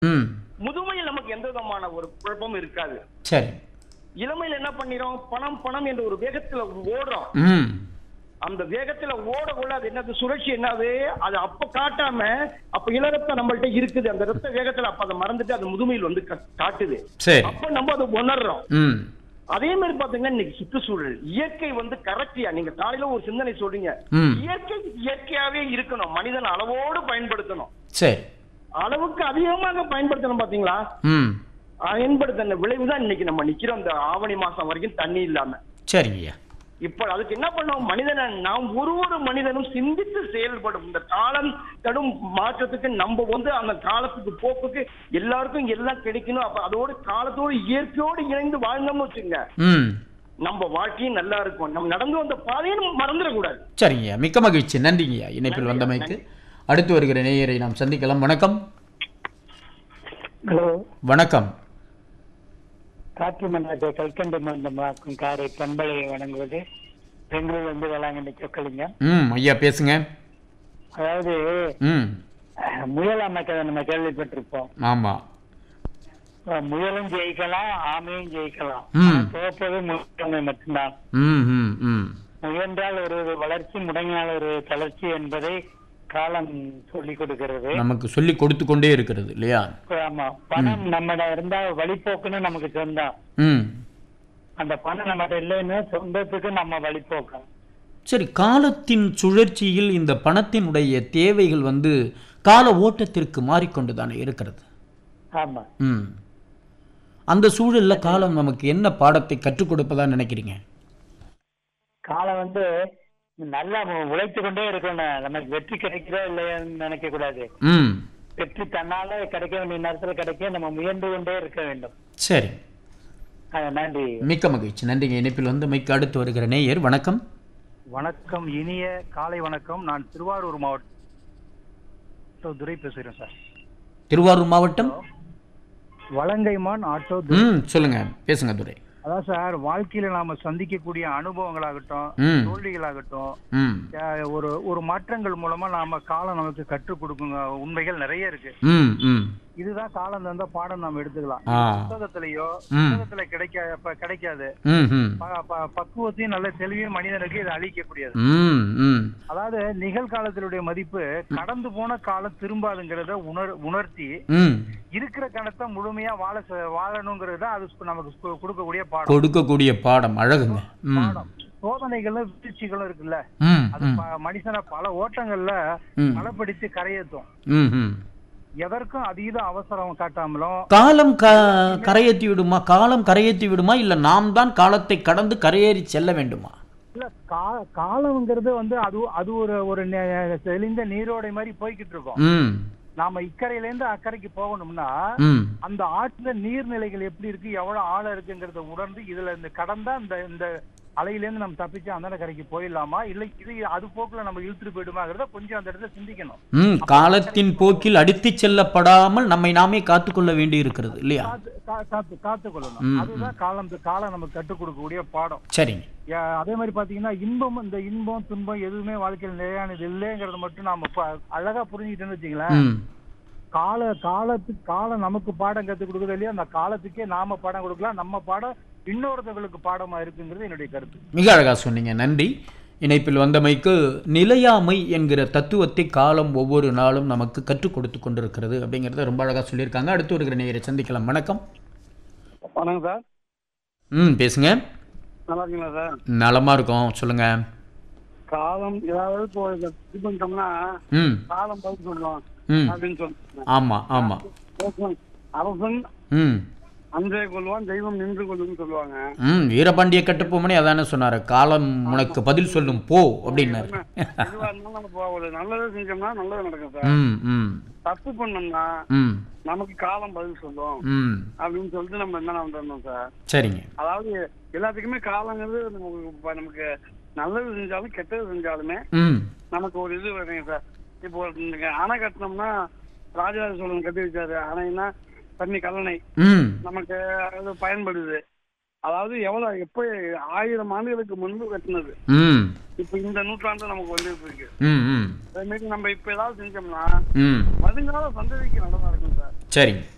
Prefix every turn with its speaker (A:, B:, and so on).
A: ம்
B: முதுமையில் நமக்கு எந்த விதமான ஒரு குழப்பமும் இருக்காது
A: சரி
B: இளமையில என்ன பண்ணிரும் பணம் பணம் என்ற ஒரு வேகத்துல ஓடுறோம்
A: ம்
B: அந்த வேகத்துல ஓடக்குள்ள அது என்னது சுழற்சி என்னது அது அப்ப காட்டாம அப்ப இளரத்தம் நம்மள்ட்ட இருக்குது அந்த ரத்த வேகத்துல அப்ப அதை மறந்துட்டு அது முதுமையில் வந்து கா- காட்டுது
A: சரி
B: அப்ப நம்ம அதை உணர்றோம்
A: ம்
B: அதே மாதிரி பாத்தீங்கன்னா இன்னைக்கு சுற்றுச்சூழல் இயற்கை வந்து கரெக்டியா நீங்க காலையில ஒரு சிந்தனை சொல்றீங்க
A: ம்.
B: இயற்கை இயற்கையாவே இருக்கணும் மனிதன் அளவோடு பயன்படுத்தணும்
A: சரி
B: அளவுக்கு அதிகமாக பயன்படுத்தணும் பாத்தீங்களா
A: ம்
B: பயன்படுத்தின விளைவுதான் இன்னைக்கு நம்ம நிக்கிறோம் இந்த ஆவணி மாசம் வரைக்கும் தண்ணி இல்லாம
A: சரிங்கய்யா
B: இப்ப அதுக்கு என்ன பண்ணோம் மனிதனை நாம் ஒரு ஒரு மனிதனும் சிந்தித்து செயல்படும் இந்த காலம் கடும் மாற்றத்துக்கு நம்ம வந்து அந்த காலத்துக்கு போக்குக்கு எல்லாருக்கும் எல்லாம் கிடைக்கணும் அப்ப அதோட காலத்தோடு இயற்கையோடு இணைந்து வாழ்ந்தோம்னு வச்சுங்க
A: ம்
B: நம்ம வாழ்க்கையும் நல்லா இருக்கும் நம்ம நடந்து வந்த பாதையை நம்ம மறந்துடக்கூடாது
A: சரிங்கய்யா மிக்க மகிழ்ச்சி நன்றிங்கய்யா இணைப்பில் வந்தமைக்கு அடுத்து வருகிற நேயரை நாம் சந்திக்கலாம் வணக்கம்
C: ஹலோ
A: வணக்கம்
C: காற்று மன்னாட்டை கல்கண்டு மண்டமாக்கும் காரை பண்பலையை வழங்குவது பெங்களூர் வந்து வேளாங்கண்ணி சொக்கலிங்க
A: ம் ஐயா பேசுங்க
C: அதாவது
A: ம்
C: அஹ், முயல் அமைக்கதை நம்ம கேள்விப்பட்டிருப்போம்
A: ஆமாம்
C: அஹ், முயலும் ஜெயிக்கலாம் ஆமையும் ஜெயிக்கலாம்
A: ம்.
C: ஆனா தோற்பது முயற்சி மட்டும்தான்
A: ம் ம் ம்
C: முயன்றால் ஒரு வளர்ச்சி முடங்கினால் ஒரு தளர்ச்சி என்பதை காலம் சொல்லிக் கொடுக்கிறது
A: நமக்கு சொல்லி கொடுத்து கொண்டே இருக்கிறது இல்லையா
C: ஆமா பணம் நம்மட இருந்தா வழிபோக்குன்னு நமக்கு சொந்தம்
A: ம்
C: அந்த பணம் நம்மகிட்ட இல்லைன்னு சொந்தத்துக்கு நம்ம வழிபோக்கம்
A: சரி காலத்தின் சுழற்சியில் இந்த பணத்தினுடைய தேவைகள் வந்து கால ஓட்டத்திற்கு மாறிக்கொண்டு தானே இருக்கிறது
C: ஆமா
A: ம் அந்த சூழல்ல காலம் நமக்கு என்ன பாடத்தை கற்றுக் கொடுப்பதா நினைக்கிறீங்க
C: காலம் வந்து நல்லா உழைத்து கொண்டே இருக்கணும் நமக்கு வெற்றி கிடைக்கிறோ இல்லையான்னு நினைக்க கூடாது
A: ம்
C: வெற்றி தன்னால கிடைக்க வேண்டிய நேரத்துல கிடைக்க நம்ம முயன்று கொண்டே இருக்க வேண்டும்
A: சரி
C: அஹ் நன்றி
A: மிக்க மகிழ்ச்சி நன்றிங்க இணைப்பில் வந்து மிக்க அடுத்து வருகிற நேயர் வணக்கம்
D: வணக்கம் இனிய காலை வணக்கம் நான் திருவாரூர் மாவட்டம் துரை பேசுகிறேன் சார்
A: திருவாரூர் மாவட்டம்
D: வலங்கைமான் ஆட்டோ துரை
A: ம் சொல்லுங்க பேசுங்க துரை
D: அதான் சார் வாழ்க்கையில நாம சந்திக்கக்கூடிய அனுபவங்களாகட்டும்
A: ம்
D: தோல்விகளாகட்டும்
A: ம்
D: அஹ், ஒரு ஒரு மாற்றங்கள் மூலமா நாம காலம் நமக்கு கற்றுக் கொடுக்குங்க உண்மைகள் நிறைய இருக்கு
A: ம் ம்
D: இதுதான் காலம் தந்த பாடம் நாம எடுத்துக்கலாம்
A: ஆ
D: புத்தகத்திலேயோ
C: ம்.
D: புத்தகத்துல கிடைக்க ப- கிடைக்காது
A: ம் ம்
D: ப- ப- பக்குவத்தையும் நல்ல தெளிவையும் மனிதனுக்கு இது அளிக்கக்கூடியது
A: ம் ம்
D: அதாவது நிகழ்காலத்தினுடைய மதிப்பு கடந்து போன காலம் திரும்பாதுங்கிறத உணர் உணர்த்தி
A: ம்
D: இருக்கிற கணத்தை முழுமையா வாழ ச- வாழணுங்கிறது தான் அது சு- நமக்கு சு- கொடுக்கக்கூடிய பாடம்
A: கொடுக்கக்கூடிய பாடம் அழகுங்க ம்
D: பாடம் சோதனைகளும் வீழ்ச்சிகளும் இருக்குல்ல
A: ம்
D: அது
A: ம்
D: ப- மனுஷனை பல ஓட்டங்கள்ல
A: ம்
D: பலப்படுத்தி கரையேற்றும்
A: ம் ம்
D: எதற்கும் அதீத அவசரம் காட்டாமலும்
A: காலம் க கரையேற்றி விடுமா காலம் கரையேற்றி விடுமா இல்ல நாம் தான் காலத்தை கடந்து கரையேறி செல்ல வேண்டுமா
D: இல்ல கா- காலம்ங்கிறது வந்து அது அது ஒரு ஒரு நெ- தெளிந்த நீரோடை மாதிரி போய்கிட்டு இருக்கோம்
A: ம்
D: நாம இக்கரையில இருந்து அக்கறைக்கு போகணும்னா
A: ம்
D: அந்த ஆற்றுல நீர்நிலைகள் எப்படி இருக்கு எவ்வளவு ஆழம் இருக்குங்கிறத உணர்ந்து இதுல இந்த கடந்தா இந்த இந்த அலையில இருந்து நம்ம தப்பிச்சு அந்த கரைக்கு போயிடலாமா இல்ல இது அது போக்குல நம்ம இழுத்துட்டு போயிடுமாங்கிறத கொஞ்சம் அந்த இடத்துல சிந்திக்கணும்
A: ம் காலத்தின் போக்கில் அடித்துச் செல்லப்படாமல் நம்மை நாமே காத்துக்கொள்ள வேண்டி இருக்கிறது இல்லையா
D: காத்து கா- காத்து காத்து
A: ம்,
D: கொள்ளணும் அதுதான் காலம் இந்த காலம் நமக்கு கற்றுக் கொடுக்கக்கூடிய பாடம்
A: சரிங்க
D: யா- அதே மாதிரி பாத்தீங்கன்னா இன்பம் இந்த இன்பம் துன்பம் எதுவுமே வாழ்க்கையில் நிலையானது இல்லைங்கிறத மட்டும் நாம ப- அழகா புரிஞ்சுக்கிட்டோம்னு வச்சுங்களேன்
A: ம்
D: கால காலத்துக்கு காலம் நமக்கு பாடம் கத்துக் கொடுக்குறது இல்லையா அந்த காலத்துக்கே நாம பாடம் கொடுக்கலாம் நம்ம பாடம் இன்னொருத்தவங்களுக்கு பாடமா இருக்குங்கிறது என்னுடைய கருத்து
A: மிக அழகா சொன்னீங்க நன்றி இணைப்பில் வந்தமைக்கு நிலையாமை என்கிற தத்துவத்தை காலம் ஒவ்வொரு நாளும் நமக்கு கற்றுக் கொடுத்து கொண்டிருக்கிறது அப்படிங்கிறத ரொம்ப அழகா சொல்லியிருக்காங்க அடுத்து வருகிற நேயரை சந்திக்கலாம் வணக்கம்
D: வணக்கம் சார்
A: ம் பேசுங்க
D: நல்லா இருக்கீங்களா சார்
A: நலமா இருக்கோம் சொல்லுங்க
D: காலம் ஏதாவது இப்போ இதை இது பண்ணிட்டோம்னா
A: ம்
D: காலம் பதில் சொல்லுவோம்
A: ம்
D: அப்படின்னு சொல்லுவாங்க
A: ஆமா ஆமா
D: அரசன்
A: ம்
D: அன்றே கொள்வான் தெய்வம் நின்று கொள்ளும்னு சொல்லுவாங்க
A: ம் வீரபாண்டிய கட்டுப்பொம்மனே அதானே சொன்னாரு காலம் உனக்கு பதில் சொல்லும் போ அப்படின்னாரு
D: எதுவா இருந்தாலும் நம்ம இப்போ ஒரு நல்லது செஞ்சோம்னா நல்லது நடக்கும் சார்
A: ம் ம்
D: தப்பு பண்ணோம்னா
A: ம்
D: நமக்கு காலம் பதில் சொல்லும்
A: ம்
D: அப்படின்னு சொல்லிட்டு நம்ம என்ன பண்ணணும் சார்
A: சரிங்க
D: அதாவது எல்லாத்துக்குமே காலங்கிறது நமக்கு இப்ப நமக்கு நல்லது செஞ்சாலும் கெட்டது செஞ்சாலுமே
A: ம்
D: நமக்கு ஒரு இது வருங்க சார் இப்போ நீங்க அணை கட்டினோம்னா ராஜராஜ சோழன் கட்டி வச்சாரு அணைன்னா தண்ணி கல்லணை
A: ம்
D: நமக்கு அது பயன்படுது அதாவது எவ்வளவு எப்ப ஆயிரம் ஆண்டுகளுக்கு முன்பு கட்டினது
A: ம்
D: இப்ப இந்த நூற்றாண்டு நமக்கு வந்துட்டு இருக்கு
A: ம் ம்
D: அதே மாதிரி நம்ம இப்ப ஏதாவது செஞ்சோம்னா
A: ம்
D: வருங்கால சந்ததிக்கு நல்லா இருக்கும் சார்
A: சரிங்க